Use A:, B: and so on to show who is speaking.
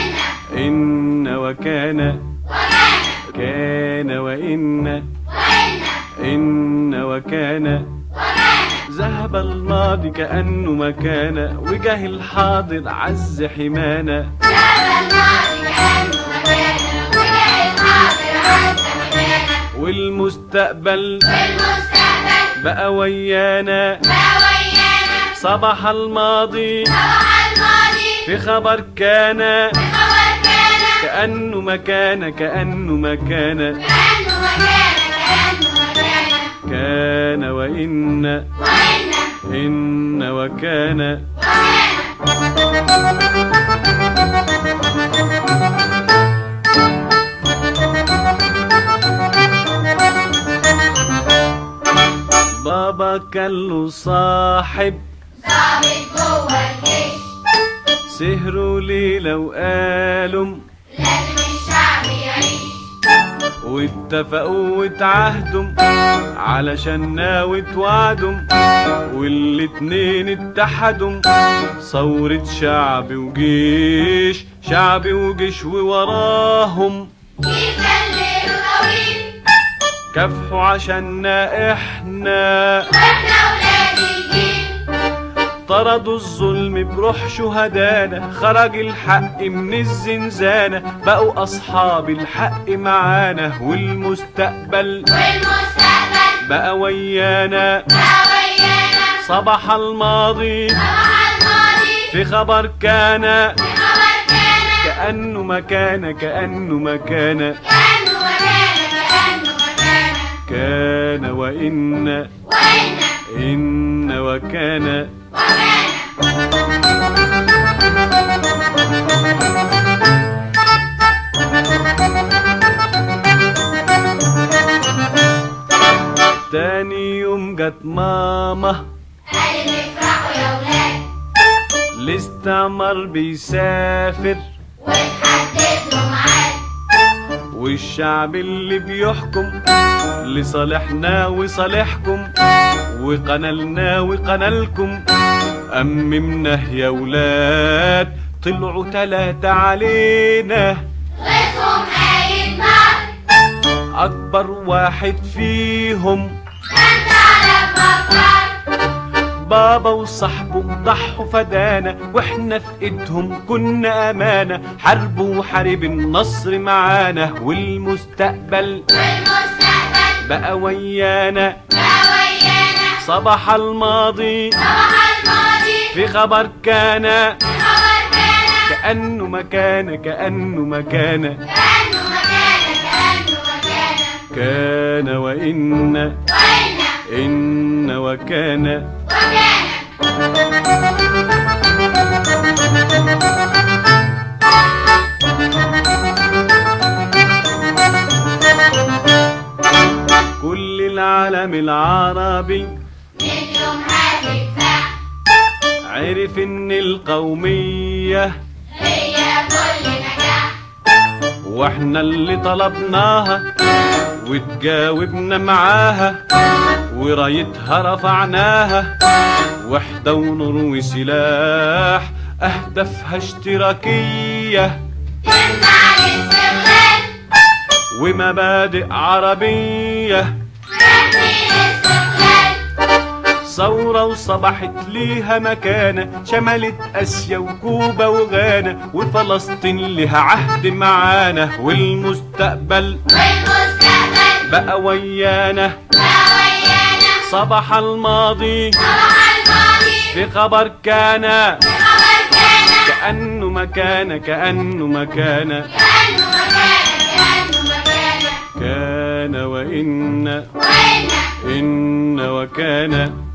A: إن وكان كان وإن إن وكان ذهب الماضي كأنه ما كان وجه الحاضر عز حمانا والمستقبل بقى ويانا صباح الماضي في خبر كان كأنه ما كان كأنه ما كان كان وإن إن وكان بابا كان له صاحب
B: ظابط جوه الجيش
A: سهروا ليلة وقالوا
B: لازم الشعب يعيش
A: واتفقوا واتعهدوا علشان ناوي توعدوا والاتنين اتحدوا ثورة شعب وجيش شعب وجيش ووراهم
B: كيف الليل طويل
A: كافحوا عشاننا احنا
B: واحنا ولاد الجيل
A: طردوا الظلم بروح شهدانا خرج الحق من الزنزانة بقوا أصحاب الحق معانا والمستقبل
B: والمستقبل
A: بقى ويانا
B: بقى ويانا
A: صباح الماضي
B: صباح الماضي
A: في خبر كان
B: في خبر كان
A: كأنه ما كان كأنه ما كان
B: كأنه وكان كأنه وكان
A: كان وإن
B: وإن
A: إن وكان
B: وكان
A: تاني يوم جت ماما
B: قال افرحوا يا ولاد
A: الاستعمار بيسافر
B: وتحدد له ميعاد
A: والشعب اللي بيحكم لصالحنا وصالحكم وقنالنا وقنالكم أممنا يا ولاد طلعوا تلاتة علينا
B: غيظهم قايد نار
A: أكبر واحد فيهم
B: انت على المطار
A: بابا وصاحبه ضحوا فدانا واحنا في ايدهم كنا امانه حاربوا وحارب النصر معانا والمستقبل
B: والمستقبل
A: بقى ويانا
B: بقى ويانا
A: صباح الماضي
B: صباح الماضي
A: في خبر كان
B: خبر كان
A: كأنه ما كان كأنه ما كان
B: كأنه مكان كأنه مكان
A: كان وإن
B: وإن
A: إن وكان
B: وكان
A: كل العالم العربي
B: من يومها تدفع
A: عرف إن القومية
B: هي كل نجاح
A: واحنا اللي طلبناها وتجاوبنا معاها ورايتها رفعناها وحدة ونور وسلاح أهدافها اشتراكية
B: تمنع الاستغلال
A: ومبادئ عربية
B: تحمي الاستقلال
A: ثورة وصبحت ليها مكانة شملت آسيا وكوبا وغانا وفلسطين لها عهد معانا والمستقبل
B: والمستقبل
A: بقى ويانا
B: بقى ويانا
A: صباح الماضي
B: صباح الماضي
A: في خبر كان
B: خبر كان
A: كأنه مكان كأنه مكان
B: كأنه مكان كأنه مكان
A: كان وإن
B: وإن
A: إن وكان